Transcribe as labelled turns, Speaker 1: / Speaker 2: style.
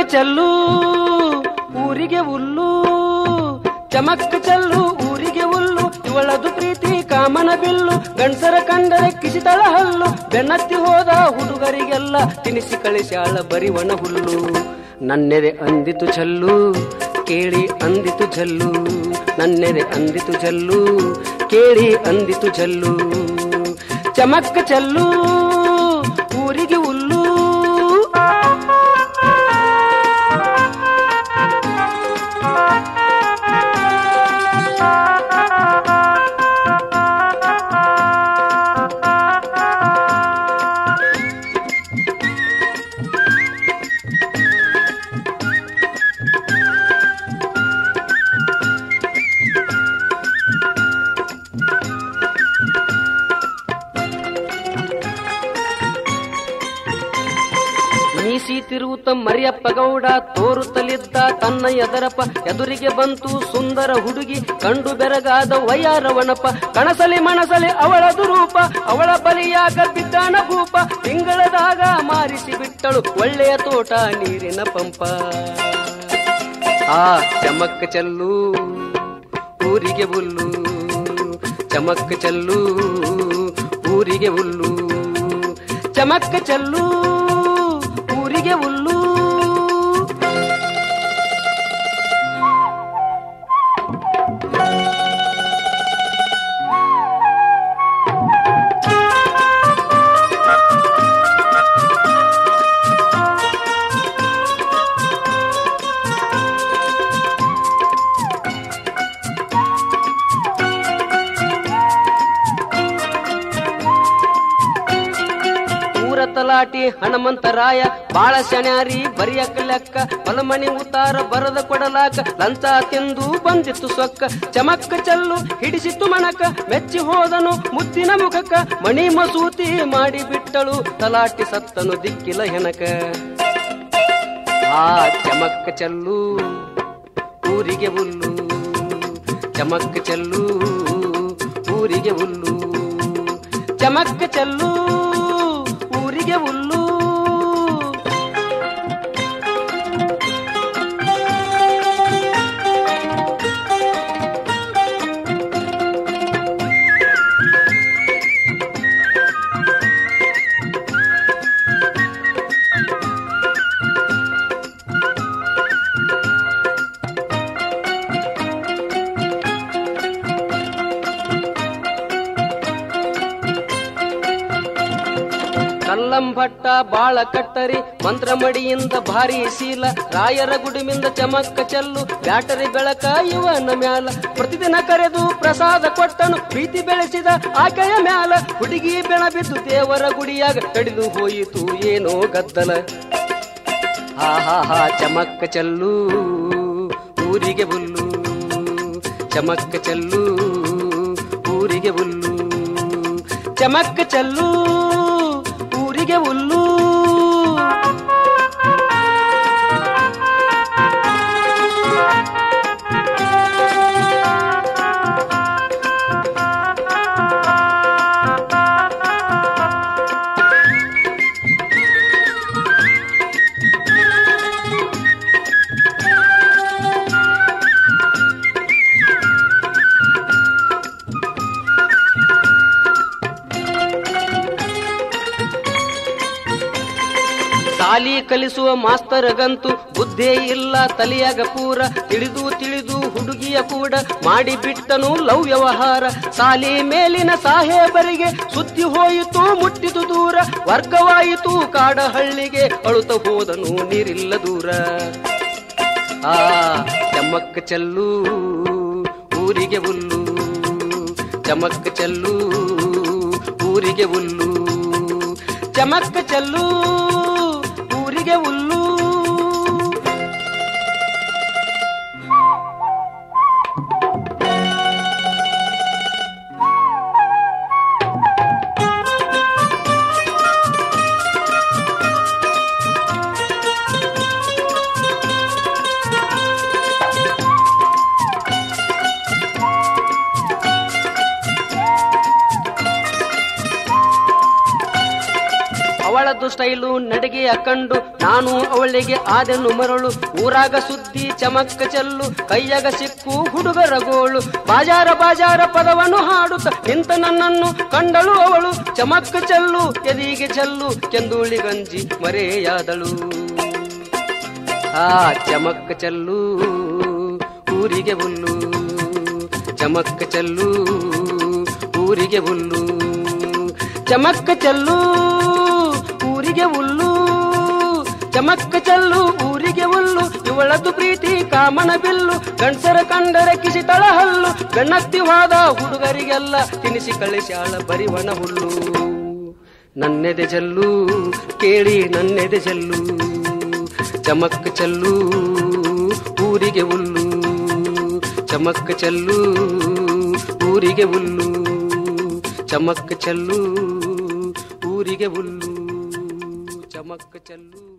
Speaker 1: ಚೆಲ್ಲು ಊರಿಗೆ ಹುಲ್ಲು ಚಮಕ್ ಚೆಲ್ಲು ಊರಿಗೆ ಹುಲ್ಲು ಇವಳದು ಪ್ರೀತಿ ಕಾಮನ ಬಿಲ್ಲು ಗಂಡಸರ ಕಂಡರೆ ಕಿಸಿತಳ ಹಲ್ಲು ಬೆನ್ನತ್ತಿ ಹೋದ ಹುಡುಗರಿಗೆಲ್ಲ ತಿನಿಸಿ ಕಳಿಸ್ಯಾಳ ಬರಿವಣ ಹುಲ್ಲು ನನ್ನೆದೆ ಅಂದಿತು ಜಲ್ಲು ಕೇಳಿ ಅಂದಿತು ಜಲ್ಲು ನನ್ನೆದೆ ಅಂದಿತು ಜಲ್ಲು ಕೇಳಿ ಅಂದಿತು ಜಲ್ಲು ಚಮಕ್ ಚೆಲ್ಲು ಊರಿಗೆ ಹುಲ್ಲು ಮೀಸಿ ತಿರುವುತ್ತ ಮರಿಯಪ್ಪ ಗೌಡ ತೋರುತ್ತಲಿದ್ದ ತನ್ನ ಎದರಪ್ಪ ಎದುರಿಗೆ ಬಂತು ಸುಂದರ ಹುಡುಗಿ ಕಂಡು ಬೆರಗಾದ ವಯ್ಯಾರವಣಪ್ಪ ಕಣಸಲಿ ಮಣಸಲಿ ಅವಳದು ರೂಪ ಅವಳ ಬಲಿಯಾಗ ಬಿದ್ದಾನ ಭೂಪ ತಿಂಗಳದಾಗ ಮಾರಿಸಿ ಬಿಟ್ಟಳು ಒಳ್ಳೆಯ ತೋಟ ನೀರಿನ ಪಂಪ ಆ ಚಮಕ್ ಚೆಲ್ಲು ಊರಿಗೆ ಹುಲ್ಲು ಚಮಕ್ ಚೆಲ್ಲು ಊರಿಗೆ ಹುಲ್ಲು ಚಮಕ್ ಚೆಲ್ಲು ಊರಿಗೆ ಹುಲ್ಲು ಊರ ತಲಾಟಿ ಹನುಮಂತರಾಯ ಬಾಳ ಶಣ್ಯಾರಿ ಬರಿಯಕ್ಕ ಲೆಕ್ಕ ಹೊಲಮಣಿ ಉತ್ತಾರ ಬರದ ಕೊಡಲಾಕ ಲಂಚ ತಿಂದು ಬಂದಿತ್ತು ಸೊಕ್ಕ ಚಮಕ್ಕ ಚೆಲ್ಲು ಹಿಡಿಸಿತ್ತು ಮಣಕ ಮೆಚ್ಚಿ ಹೋದನು ಮುದ್ದಿನ ಮುಖಕ್ಕ ಮಣಿ ಮಸೂತಿ ಮಾಡಿ ಬಿಟ್ಟಳು ತಲಾಟಿ ಸತ್ತನು ದಿಕ್ಕಿಲ ಹೆನಕ ಆ ಚಮಕ್ಕ ಚೆಲ್ಲು ಊರಿಗೆ ಹುಲ್ಲು ಚಮಕ್ ಚೆಲ್ಲು ಊರಿಗೆ ಹುಲ್ಲು ಚಮಕ್ ಚೆಲ್ಲು ಊರಿಗೆ ಹುಲ್ಲು ಕಲ್ಲಂಭಟ್ಟ ಬಾಳ ಕಟ್ಟರಿ ಮಂತ್ರಮಡಿಯಿಂದ ಭಾರಿ ಶೀಲ ರಾಯರ ಗುಡಿಮಿಂದ ಚಮಕ್ಕ ಚೆಲ್ಲು ಬ್ಯಾಟರಿ ಬೆಳಕ ಇವನ ಮ್ಯಾಲ ಪ್ರತಿದಿನ ಕರೆದು ಪ್ರಸಾದ ಕೊಟ್ಟನು ಪ್ರೀತಿ ಬೆಳೆಸಿದ ಆಕೆಯ ಮ್ಯಾಲ ಹುಡುಗಿ ಬೆಳ ಬಿದ್ದು ದೇವರ ಗುಡಿಯಾಗ ಕಡಿದು ಹೋಯಿತು ಏನೋ ಗದ್ದಲ ಹಾ ಹಾ ಹಾ ಚಮಕ್ಕ ಚೆಲ್ಲು ಊರಿಗೆ ಹುಲ್ಲು ಚಮಕ್ಕ ಚೆಲ್ಲು ಊರಿಗೆ ಹುಲ್ಲು ಚಮಕ್ಕ ಚೆಲ್ಲು ಊರಿಗೆ ಹುಲ್ಲು ಸಾಲಿ ಕಲಿಸುವ ಮಾಸ್ತರಗಂತೂ ಬುದ್ಧೇ ಇಲ್ಲ ತಲೆಯಾಗ ಪೂರ ತಿಳಿದು ತಿಳಿದು ಹುಡುಗಿಯ ಕೂಡ ಮಾಡಿ ಬಿಟ್ಟನು ಲವ್ ವ್ಯವಹಾರ ಸಾಲಿ ಮೇಲಿನ ಸಾಹೇಬರಿಗೆ ಸುದ್ದಿ ಹೋಯಿತು ಮುಟ್ಟಿತು ದೂರ ವರ್ಗವಾಯಿತು ಕಾಡ ಹಳ್ಳಿಗೆ ಅಳುತ್ತ ಹೋದನು ನೀರಿಲ್ಲ ದೂರ ಆ ಚಮಕ್ ಚೆಲ್ಲು ಊರಿಗೆ ಹುಲ್ಲು ಚಮಕ್ ಚೆಲ್ಲು ಊರಿಗೆ ಹುಲ್ಲು ಚಮಕ್ ಚೆಲ್ಲು ಊರಿಗೆ ಹುಲ್ಲು ಅವಳದು ಸ್ಟೈಲು ನಡಿಗೆಯ ಕಂಡು ನಾನು ಅವಳಿಗೆ ಆದೆನು ಮರಳು ಊರಾಗ ಸುದ್ದಿ ಚಮಕ್ಕ ಚೆಲ್ಲು ಕೈಯಾಗ ಸಿಕ್ಕು ಹುಡುಗರ ಗೋಳು ಬಾಜಾರ ಬಾಜಾರ ಪದವನ್ನು ಹಾಡುತ್ತ ನಿಂತ ನನ್ನನ್ನು ಕಂಡಳು ಅವಳು ಚಮಕ್ಕ ಚೆಲ್ಲು ಎದಿಗೆ ಚೆಲ್ಲು ಕೆಂದುಳಿ ಗಂಜಿ ಮರೆಯಾದಳು ಆ ಚಮಕ್ಕ ಚೆಲ್ಲು ಊರಿಗೆ ಹುಲ್ಲು ಚಮಕ್ಕ ಚೆಲ್ಲು ಊರಿಗೆ ಹುಲ್ಲು ಚಮಕ್ಕ ಚೆಲ್ಲು ಊರಿಗೆ ಹುಲ್ಲು ಚಮಕ್ಕ ಚೆಲ್ಲು ಊರಿಗೆ ಹುಲ್ಲು ಇವಳದ್ದು ಪ್ರೀತಿ ಕಾಮನ ಬಿಲ್ಲು ಗಂಡಸರ ಕಂಡರೆ ಕಿಸಿತಳ ಹಲ್ಲು ಬೆನ್ನತ್ತಿ ಹೋದ ಹುಡುಗರಿಗೆಲ್ಲ ತಿನಿಸಿ ಕಳಿಸ್ಯಾಳ ಬರಿವಣ ಹುಲ್ಲು ನನ್ನೆದೆ ಜಲ್ಲು ಕೇಳಿ ನನ್ನೆದೆ ಜಲ್ಲು ಚಮಕ್ ಚೆಲ್ಲು ಊರಿಗೆ ಹುಲ್ಲು ಚಮಕ್ ಚೆಲ್ಲು ಊರಿಗೆ ಹುಲ್ಲು ಚಮಕ್ ಚೆಲ್ಲು ಊರಿಗೆ ಹುಲ್ಲು ಚಮಕ್ ಚೆಲ್ಲು